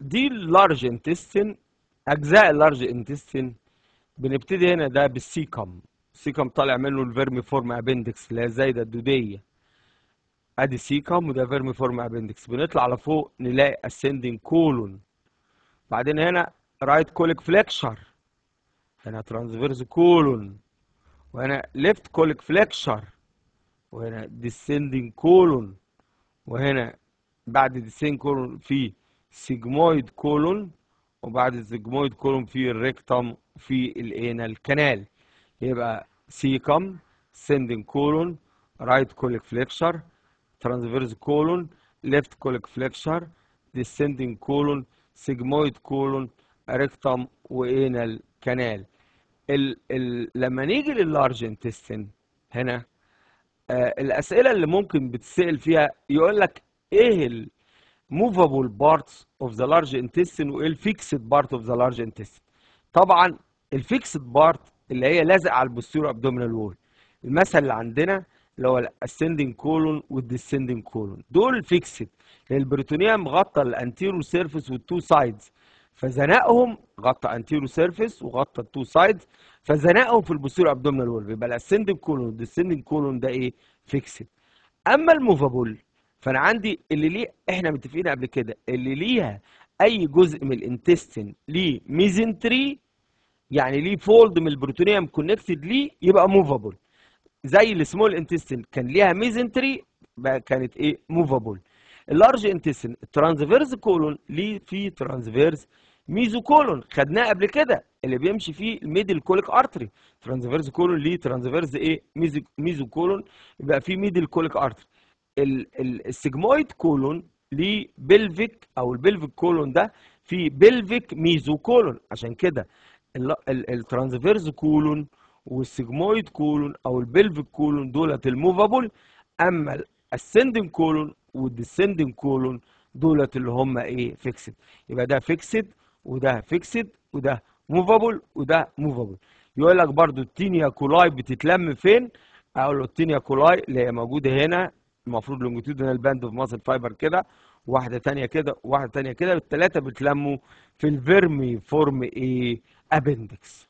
دي اللارج انتستين اجزاء اللارج انتستين بنبتدي هنا ده بالسيكم السيكم طالع منه الفيرمي فورم ابندكس اللي هي الزايده الدوديه ادي سيكم وده فيرمي فورم ابندكس بنطلع لفوق نلاقي اسندنج كولون بعدين هنا رايت كوليك فليكشر هنا ترانسفيرس كولون وهنا ليفت كوليك فليكشر وهنا ديسندنج كولون وهنا بعد ديسندنج كولون في سيجمويد كولون وبعد السيجمويد كولون في الريكتم في الانال كانال يبقى سيكم سندنج كولون رايت كوليك فليكشر ترانسفيرس كولون ليفت كوليك فليكشر ديسندنج كولون سيجمويد كولون ريكتم وانال كانال ال ال لما نيجي لللارج انتستين هنا آه الاسئله اللي ممكن بتسال فيها يقول لك ايه الموفابل بارتس اوف ذا لارج انتستين وايه الفيكسد بارت اوف ذا لارج انتستين طبعا الفيكسد بارت اللي هي لازقه على البوستيرو ابدومينال وول المثل اللي عندنا اللي هو الاسندنج كولون والديسندنج كولون دول فيكسد لان البريتونيوم غطى الانتيرو سيرفيس والتو سايدز فزنقهم غطى انتيرو سيرفيس وغطى التو سايدز فزنقهم في البوستيرو ابدومينال وول يبقى الاسندنج كولون والديسندنج كولون ده ايه فيكسد اما الموفابل فانا عندي اللي ليه احنا متفقين قبل كده اللي ليها اي جزء من الانتستين ليه ميزنتري يعني ليه فولد من البروتونيوم كونكتد ليه يبقى موفابل زي السمول انتستين كان ليها ميزنتري كانت ايه موفابل اللارج انتستين الترانسفيرز كولون ليه في ترانسفيرز ميزو كولون خدناه قبل كده اللي بيمشي فيه الميدل كوليك ارتري ترانسفيرز كولون ليه ترانسفيرز ايه ميزو ميزو كولون يبقى فيه ميدل كوليك ارتري السيجمويد كولون ليه بلفيك او البلفيك كولون ده في بلفيك ميزو كولون عشان كده الترانسفيرز كولون والسيجمويد كولون او البلفيك كولون دولت الموفابل اما الاسندنج كولون والديسندنج كولون دولت اللي هم ايه فيكسد يبقى ده فيكسد وده فيكسد وده موفابل وده موفابل يقول لك برضو التينيا كولاي بتتلم فين اقول له التينيا كولاي اللي هي موجوده هنا المفروض لونجيتودينال باند اوف ماسل فايبر كده واحده ثانيه كده وواحده ثانيه كده الثلاثه بيتلموا في الفيرمي فورم ايه ابندكس